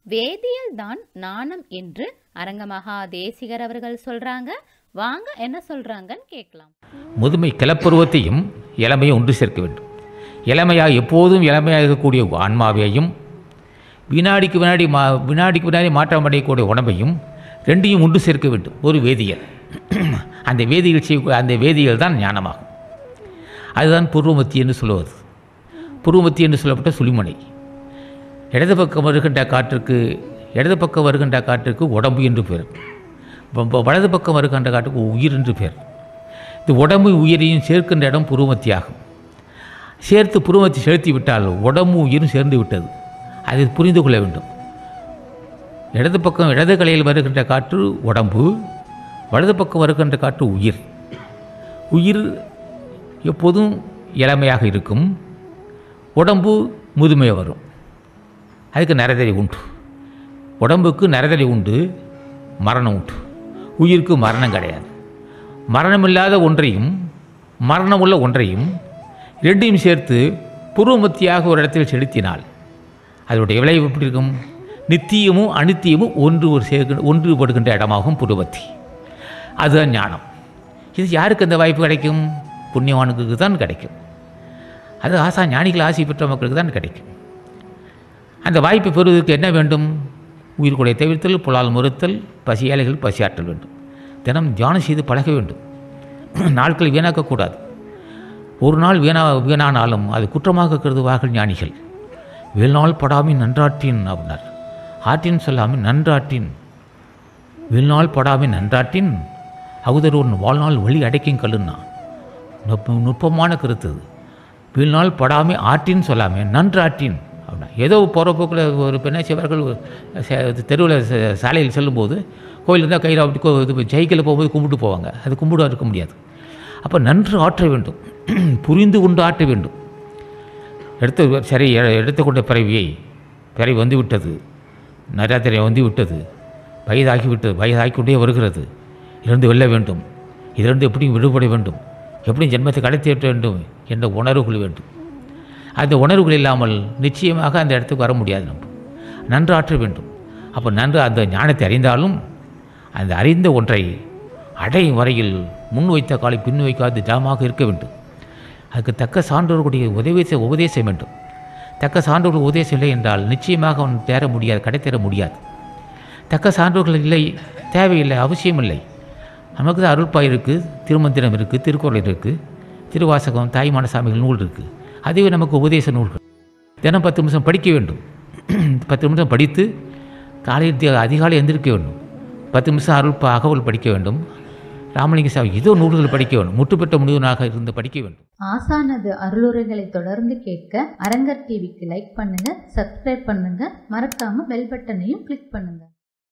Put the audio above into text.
வேதியியல் தான் நாணம் என்று அரங்கமகா தேசிகர் அவர்கள் சொல்றாங்க வாங்க என்ன சொல்றாங்கன்னு கேட்கலாம் முதுமை கிளப்பருவத்தையும் இளமையை ஒன்று சேர்க்க வேண்டும் இளமையாக எப்போதும் இளமையாக இருக்கக்கூடிய ஆன்மாவையும் வினாடிக்கு வினாடி மா வினாடிக்கு வினாடி மாற்றம் அடையக்கூடிய உடம்பையும் ரெண்டையும் ஒன்று சேர்க்க வேண்டும் ஒரு வேதியியல் அந்த வேதியியல் செய்ய அந்த வேதியியல் தான் ஞானமாகும் அதுதான் பூர்வமத்தி என்று சொல்லுவது பூர்வமத்தி என்று சொல்லப்பட்ட சுழிமனை இடது பக்கம் வருகின்ற காற்றுக்கு இடது பக்கம் வருகின்ற காற்றுக்கு உடம்பு என்று பேர் வ- வ- வலது பக்கம் வருகின்ற காற்றுக்கு உயிர் என்று பேர் இந்த உடம்பு உயிரையும் சேர்க்கின்ற இடம் புருவமத்தியாகும் சேர்த்து புருவமத்தி செலுத்தி விட்டால் உடம்பு உயிரும் சேர்ந்து விட்டது அதை புரிந்து கொள்ள வேண்டும் இடது பக்கம் இடது கலையில் வருகின்ற காற்று உடம்பு வலது பக்கம் வருகின்ற காற்று உயிர் உயிர் எப்போதும் இளமையாக இருக்கும் உடம்பு முதுமை வரும் அதுக்கு நரதறி உண்டு உடம்புக்கு நரதறி உண்டு மரணம் உண்டு உயிருக்கு மரணம் கிடையாது மரணமில்லாத ஒன்றையும் மரணமுள்ள ஒன்றையும் ரெண்டையும் சேர்த்து புருவமத்தியாக ஒரு இடத்தில் செலுத்தினால் அதனுடைய விளைவு எப்படி இருக்கும் நித்தியமும் அனித்தியமும் ஒன்று ஒரு சேர்க்க ஒன்றுபடுகின்ற இடமாகும் புருவத்தி அதுதான் ஞானம் இது யாருக்கு அந்த வாய்ப்பு கிடைக்கும் புண்ணியவானுக்கு தான் கிடைக்கும் அது ஆசா ஞானிகள் ஆசை பெற்ற மக்களுக்கு தான் கிடைக்கும் அந்த வாய்ப்பை பெறுவதற்கு என்ன வேண்டும் உயிர்கொலை தவிர்த்தல் புலால் மறுத்தல் பசி ஏழைகள் பசியாற்றல் வேண்டும் தினம் தியானம் செய்து பழக வேண்டும் நாட்கள் வீணாக்கக்கூடாது ஒரு நாள் வீணா வீணானாலும் அது குற்றமாக கருதுவார்கள் ஞானிகள் வீழ்நாள் படாமின் நன்றாட்டின் அப்படின்னார் ஆற்றின் சொல்லாமல் நன்றாட்டின் வீழ்நாள் படாமின் நன்றாட்டின் அகுதர் ஒன்று வாழ்நாள் வழி அடைக்கும் கல்லுன்னா நுட்ப நுட்பமான கருத்து இது வீழ்நாள் படாமல் ஆற்றின்னு சொல்லாமல் நன்றாற்றின் அப்படின்னா ஏதோ போகிற போக்கில் ஒரு பெண்ணை சிவர்கள் தெருவில் சாலையில் செல்லும்போது கோயில் இருந்தால் கையில் அப்படி கோ- இது ஜெயிக்கல போகும்போது கும்பிட்டு போவாங்க அது கும்பிட இருக்க முடியாது அப்போ நன்று ஆற்ற வேண்டும் புரிந்து கொண்டு ஆற்ற வேண்டும் எடுத்து சரி எ- எடுத்துக்கொண்ட பிறவியை பிறவி வந்து விட்டது நராத்திரை வந்து விட்டது வயதாகி விட்டது வயதாகி கொண்டே வருகிறது இதிலிருந்து வெல்ல வேண்டும் இதிலிருந்து எப்படியும் விடுபட வேண்டும் எப்படியும் ஜென்மத்தை கடத்தி விட்ட வேண்டும் என்ற உணர்வுகள் வேண்டும் அந்த உணர்வுகள் இல்லாமல் நிச்சயமாக அந்த இடத்துக்கு வர முடியாது நம்ம நன்று ஆற்ற வேண்டும் அப்போ நன்று அந்த ஞானத்தை அறிந்தாலும் அந்த அறிந்த ஒன்றை அடையும் வரையில் முன் வைத்த காலை பின் வைக்காது ஜாமாக இருக்க வேண்டும் அதுக்கு தக்க சான்றோர்களுடைய உதவி செய்- உபதேசம் வேண்டும் தக்க சான்றோர்கள் உபதேசம் இல்லை என்றால் நிச்சயமாக அவன் தேர முடியாது கடை தேர முடியாது தக்க சான்றோர்கள் இல்லை தேவையில்லை அவசியம் இல்லை நமக்கு தான் அருள்பாய் இருக்குது திருமந்திரம் இருக்குது திருக்குறள் இருக்குது திருவாசகம் தாய்மான சாமிகள் நூல் இருக்குது அதுவே நமக்கு உபதேச நூல்கள் தினம் பத்து நிமிஷம் படிக்க வேண்டும் பத்து நிமிஷம் படித்து காலையில் தி- அதிகாலை எந்திரிக்க வேண்டும் பத்து நிமிஷம் அருள் ப- அகவல் படிக்க வேண்டும் ராமலிங்க சாமி ஏதோ நூல்கள் படிக்க வேண்டும் முற்றுப்பெற்ற முனிவனாக இருந்து படிக்க வேண்டும் ஆசானது அருளுரைகளை தொடர்ந்து கேட்க அரங்கர் டிவிக்கு லைக் பண்ணுங்க சப்ஸ்கிரைப் பண்ணுங்க மறக்காம பெல் பட்டனையும் கிளிக் பண்ணுங்க